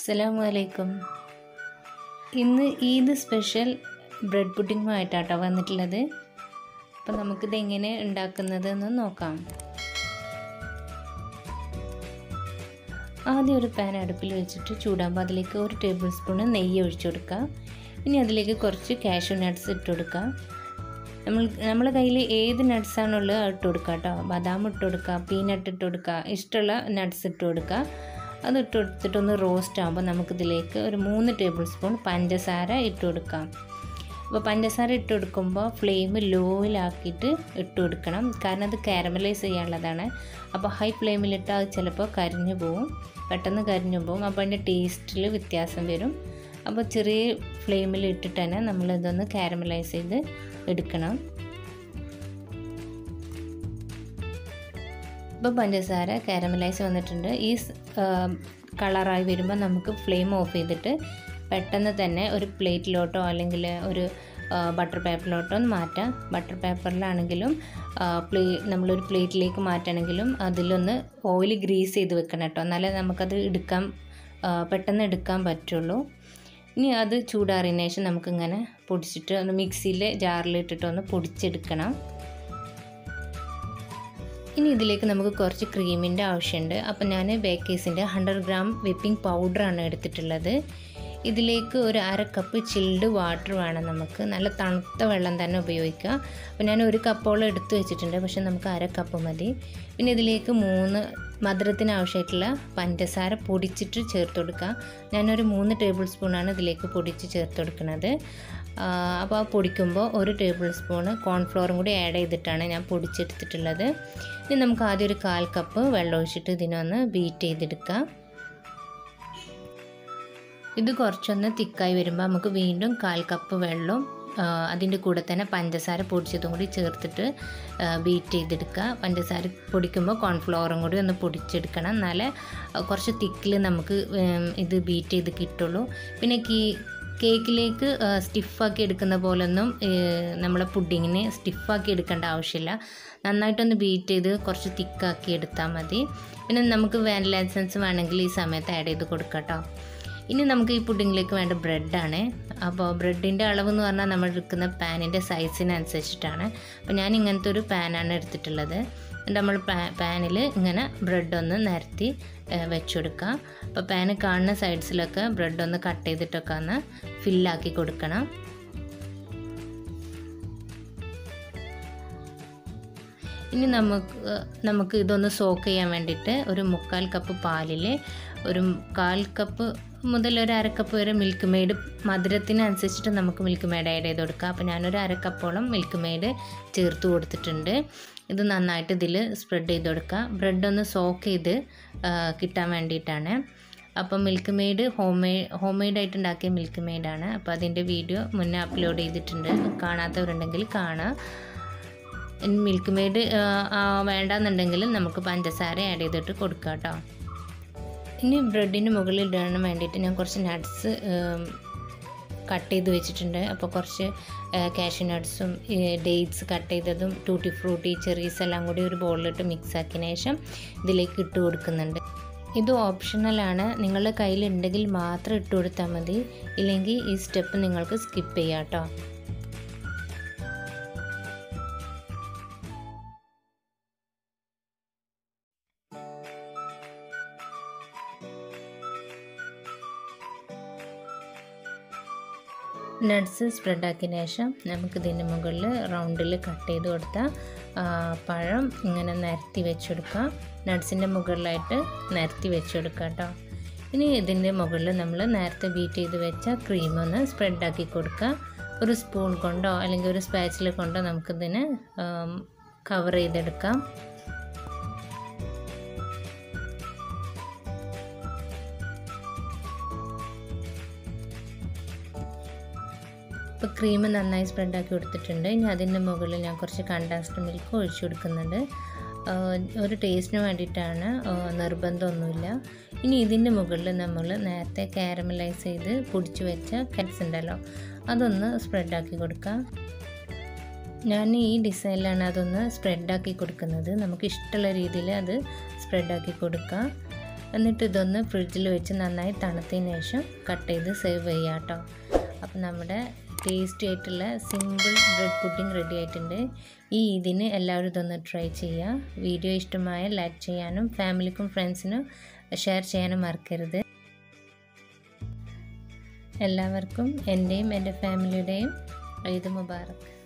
അസ്സലാമു അലൈക്കും ഇന്ന് ഈദ് സ്പെഷ്യൽ ബ്രെഡ് പുഡിങ്ങുമായിട്ടാട്ടോ വന്നിട്ടുള്ളത് അപ്പോൾ നമുക്കിത് എങ്ങനെ ഉണ്ടാക്കുന്നത് എന്ന് നോക്കാം ആദ്യം ഒരു പാൻ അടുപ്പിൽ വെച്ചിട്ട് ചൂടാകുമ്പോൾ അതിലേക്ക് ഒരു ടേബിൾ സ്പൂൺ നെയ്യ് ഒഴിച്ചു കൊടുക്കുക ഇനി അതിലേക്ക് കുറച്ച് കാഷ്യൂ നട്ട്സ് ഇട്ട് കൊടുക്കുക നമ്മൾ നമ്മളെ കയ്യിൽ ഏത് നട്ട്സാണുള്ളത് അത് ഇട്ട് കൊടുക്കുക കേട്ടോ ബദാം ഇട്ട് കൊടുക്കുക പീനട്ട് ഇട്ട് കൊടുക്കുക ഇഷ്ടമുള്ള നട്ട്സ് ഇട്ട് കൊടുക്കുക അത് ഇട്ട് കൊടുത്തിട്ടൊന്ന് റോസ്റ്റ് ആകുമ്പോൾ നമുക്കിതിലേക്ക് ഒരു മൂന്ന് ടേബിൾ സ്പൂൺ പഞ്ചസാര ഇട്ട് കൊടുക്കാം അപ്പോൾ പഞ്ചസാര ഇട്ട് കൊടുക്കുമ്പോൾ ഫ്ലെയിം ലോയിലാക്കിയിട്ട് ഇട്ട് കൊടുക്കണം കാരണം അത് കാരമലൈസ് ചെയ്യാനുള്ളതാണ് അപ്പോൾ ഹൈ ഫ്ലെയിമിലിട്ട് അത് ചിലപ്പോൾ കരിഞ്ഞു പോവും പെട്ടെന്ന് കരിഞ്ഞു പോവും അപ്പോൾ അതിൻ്റെ ടേസ്റ്റിൽ വ്യത്യാസം വരും അപ്പോൾ ചെറിയ ഫ്ലെയിമിൽ ഇട്ടിട്ട് തന്നെ നമ്മളിതൊന്ന് കാരമലൈസ് ചെയ്ത് എടുക്കണം ഇപ്പോൾ പഞ്ചസാര കാരമലൈസ് വന്നിട്ടുണ്ട് ഈ കളറായി വരുമ്പോൾ നമുക്ക് ഫ്ലെയിം ഓഫ് ചെയ്തിട്ട് പെട്ടെന്ന് തന്നെ ഒരു പ്ലേറ്റിലോട്ടോ അല്ലെങ്കിൽ ഒരു ബട്ടർ പേപ്പറിലോട്ടോ ഒന്ന് മാറ്റാം ബട്ടർ പേപ്പറിലാണെങ്കിലും പ്ലേ നമ്മളൊരു പ്ലേറ്റിലേക്ക് മാറ്റണമെങ്കിലും അതിലൊന്ന് ഓയിൽ ഗ്രീസ് ചെയ്ത് വെക്കണം കേട്ടോ എന്നാലേ നമുക്കത് എടുക്കാൻ പെട്ടെന്ന് എടുക്കാൻ പറ്റുള്ളൂ ഇനി അത് ചൂടാറിയതിന് ശേഷം നമുക്കിങ്ങനെ പൊടിച്ചിട്ട് ഒന്ന് മിക്സിയിൽ ജാറിലിട്ടിട്ട് ഒന്ന് പൊടിച്ചെടുക്കണം ഇനി ഇതിലേക്ക് നമുക്ക് കുറച്ച് ക്രീമിൻ്റെ ആവശ്യമുണ്ട് അപ്പോൾ ഞാൻ ബേക്കേഴ്സിൻ്റെ ഹൺഡ്രഡ് ഗ്രാം വിപ്പിംഗ് പൗഡറാണ് എടുത്തിട്ടുള്ളത് ഇതിലേക്ക് ഒരു അര കപ്പ് ചിൽഡ് വാട്ടർ വേണം നമുക്ക് നല്ല തണുത്ത വെള്ളം തന്നെ ഉപയോഗിക്കുക അപ്പോൾ ഞാൻ ഒരു കപ്പോളം എടുത്ത് വെച്ചിട്ടുണ്ട് പക്ഷെ നമുക്ക് അര കപ്പ് മതി പിന്നെ ഇതിലേക്ക് മൂന്ന് മധുരത്തിന് ആവശ്യമായിട്ടുള്ള പഞ്ചസാര പൊടിച്ചിട്ട് ചേർത്ത് കൊടുക്കുക ഞാനൊരു മൂന്ന് ടേബിൾ സ്പൂണാണ് ഇതിലേക്ക് പൊടിച്ച് ചേർത്ത് കൊടുക്കുന്നത് അപ്പോൾ ആ പൊടിക്കുമ്പോൾ ഒരു ടേബിൾ സ്പൂണ് കോൺഫ്ലോറും കൂടി ആഡ് ചെയ്തിട്ടാണ് ഞാൻ പൊടിച്ചെടുത്തിട്ടുള്ളത് ഇനി നമുക്ക് ആദ്യം ഒരു കാൽ കപ്പ് വെള്ളം ഒഴിച്ചിട്ട് ഇതിനൊന്ന് ബീറ്റ് ചെയ്തെടുക്കാം ഇത് കുറച്ചൊന്ന് തിക്കായി വരുമ്പോൾ നമുക്ക് വീണ്ടും കാൽ കപ്പ് വെള്ളം അതിൻ്റെ കൂടെ തന്നെ പഞ്ചസാര പൊടിച്ചതും കൂടി ചേർത്തിട്ട് ബീറ്റ് ചെയ്തെടുക്കുക പഞ്ചസാര പൊടിക്കുമ്പോൾ കോൺഫ്ലവറും കൂടി ഒന്ന് പൊടിച്ചെടുക്കണം എന്നാലേ കുറച്ച് തിക്കിൽ നമുക്ക് ഇത് ബീറ്റ് ചെയ്ത് കിട്ടുള്ളൂ പിന്നെ കീ കേക്കിലേക്ക് സ്റ്റിഫാക്കി എടുക്കുന്ന പോലൊന്നും നമ്മളെ പുഡിങ്ങിന് സ്റ്റിഫാക്കി എടുക്കേണ്ട ആവശ്യമില്ല നന്നായിട്ടൊന്ന് ബീറ്റ് ചെയ്ത് കുറച്ച് തിക്കാക്കി എടുത്താൽ മതി പിന്നെ നമുക്ക് വാനില എസൻസ് വേണമെങ്കിൽ ഈ സമയത്ത് ആഡ് ചെയ്ത് കൊടുക്കാം കേട്ടോ ഇനി നമുക്ക് ഈ പുഡിങ്ങിലേക്ക് വേണ്ട ബ്രെഡാണ് അപ്പോൾ ബ്രെഡിൻ്റെ അളവ് എന്ന് പറഞ്ഞാൽ നമ്മൾ എടുക്കുന്ന പാനിൻ്റെ സൈസിനനുസരിച്ചിട്ടാണ് അപ്പോൾ ഞാൻ ഇങ്ങനത്തെ ഒരു പാനാണ് എടുത്തിട്ടുള്ളത് നമ്മൾ പാനിൽ ഇങ്ങനെ ബ്രെഡ് ഒന്ന് നിരത്തി വെച്ചെടുക്കുക അപ്പോൾ പാന് കാണുന്ന സൈഡ്സിലൊക്കെ ബ്രെഡ് ഒന്ന് കട്ട് ചെയ്തിട്ടൊക്കെ ഒന്ന് ഫില്ലാക്കി കൊടുക്കണം ഇനി നമുക്ക് നമുക്ക് ഇതൊന്ന് സോക്ക് ചെയ്യാൻ വേണ്ടിയിട്ട് ഒരു മുക്കാൽ കപ്പ് പാലിൽ ഒരു കാൽ കപ്പ് മുതൽ ഒരു അരക്കപ്പ് വരെ മിൽക്ക് മെയ്ഡ് മധുരത്തിനനുസരിച്ചിട്ട് നമുക്ക് മിൽക്ക് മെയ്ഡ് ആഡ് ചെയ്ത് കൊടുക്കാം അപ്പോൾ ഞാനൊരു അരക്കപ്പോളം മിൽക്ക് മെയ്ഡ് ചേർത്ത് കൊടുത്തിട്ടുണ്ട് ഇത് നന്നായിട്ട് ഇതിൽ സ്പ്രെഡ് ചെയ്ത് കൊടുക്കുക ബ്രെഡ് ഒന്ന് സോക്ക് ചെയ്ത് കിട്ടാൻ വേണ്ടിയിട്ടാണ് അപ്പോൾ milkmaid homemade home മെയ്ഡായിട്ട് ഉണ്ടാക്കിയ മിൽക്ക് മെയ്ഡാണ് അപ്പോൾ അതിൻ്റെ വീഡിയോ മുന്നേ അപ്ലോഡ് ചെയ്തിട്ടുണ്ട് കാണാത്തവരുണ്ടെങ്കിൽ കാണാം മിൽക്ക് മെയ്ഡ് വേണ്ടാന്നുണ്ടെങ്കിൽ നമുക്ക് പഞ്ചസാര ആഡ് ചെയ്തിട്ട് കൊടുക്കാം കേട്ടോ ഇനി ബ്രെഡിന് മുകളിൽ ഇടാൻ വേണ്ടിയിട്ട് ഞാൻ കുറച്ച് നട്ട്സ് കട്ട് ചെയ്ത് വെച്ചിട്ടുണ്ട് അപ്പോൾ കുറച്ച് കാഷ്യൂ നട്ട്സും ഡേറ്റ്സ് കട്ട് ചെയ്തതും ടൂട്ടി ഫ്രൂട്ടി ചെറീസ് എല്ലാം കൂടി ഒരു ബോളിലിട്ട് മിക്സ് ആക്കിയതിന് ശേഷം ഇതിലേക്ക് ഇട്ട് കൊടുക്കുന്നുണ്ട് ഇത് ഓപ്ഷണലാണ് നിങ്ങളുടെ കയ്യിലുണ്ടെങ്കിൽ മാത്രം ഇട്ട് കൊടുത്താൽ മതി ഇല്ലെങ്കിൽ ഈ സ്റ്റെപ്പ് നിങ്ങൾക്ക് സ്കിപ്പ് ചെയ്യാം കേട്ടോ നട്ട്സ് സ്പ്രെഡാക്കിയതിന് ശേഷം നമുക്ക് ഇതിൻ്റെ മുകളിൽ റൗണ്ടിൽ കട്ട് ചെയ്ത് കൊടുത്താൽ പഴം ഇങ്ങനെ നിരത്തി വെച്ചെടുക്കാം നട്ട്സിൻ്റെ മുകളിലായിട്ട് നിരത്തി വെച്ചെടുക്കാം കേട്ടോ ഇനി ഇതിൻ്റെ മുകളിൽ നമ്മൾ നേരത്തെ ബീറ്റ് ചെയ്ത് വെച്ച ക്രീം ഒന്ന് സ്പ്രെഡാക്കി കൊടുക്കുക ഒരു സ്പൂൺ കൊണ്ടോ അല്ലെങ്കിൽ ഒരു സ്പാച്ചിൽ കൊണ്ടോ നമുക്കിതിനെ കവർ ചെയ്തെടുക്കാം ഇപ്പോൾ ക്രീം നന്നായി സ്പ്രെഡാക്കി കൊടുത്തിട്ടുണ്ട് ഇനി അതിൻ്റെ മുകളിൽ ഞാൻ കുറച്ച് കണ്ടൻസ്ഡ് മിൽക്ക് ഒഴിച്ചു കൊടുക്കുന്നുണ്ട് ഒരു ടേസ്റ്റിന് വേണ്ടിയിട്ടാണ് നിർബന്ധമൊന്നുമില്ല ഇനി ഇതിൻ്റെ മുകളിൽ നമ്മൾ നേരത്തെ കാരമലൈസ് ചെയ്ത് പൊടിച്ചു വെച്ച കറ്റ്സ് ഉണ്ടല്ലോ അതൊന്ന് സ്പ്രെഡാക്കി കൊടുക്കാം ഞാൻ ഈ ഡിസൈനിലാണ് അതൊന്ന് സ്പ്രെഡാക്കി കൊടുക്കുന്നത് നമുക്ക് ഇഷ്ടമുള്ള രീതിയിൽ അത് സ്പ്രെഡാക്കി കൊടുക്കാം എന്നിട്ട് ഇതൊന്ന് ഫ്രിഡ്ജിൽ വെച്ച് നന്നായി തണുത്തതിന് ശേഷം കട്ട് ചെയ്ത് സെർവ് ചെയ്യാം കേട്ടോ അപ്പോൾ നമ്മുടെ ടേസ്റ്റി ആയിട്ടുള്ള സിമ്പിൾ ബ്രെഡ് പുഡിംഗ് റെഡി ആയിട്ടുണ്ട് ഈ ഇതിന് എല്ലാവരും ഇതൊന്ന് ട്രൈ ചെയ്യുക വീഡിയോ ഇഷ്ടമായ ലൈക്ക് ചെയ്യാനും ഫാമിലിക്കും ഫ്രണ്ട്സിനും ഷെയർ ചെയ്യാനും മറക്കരുത് എല്ലാവർക്കും എൻ്റെയും എൻ്റെ ഫാമിലിയുടെയും ഈദ് മുബാറക്ക്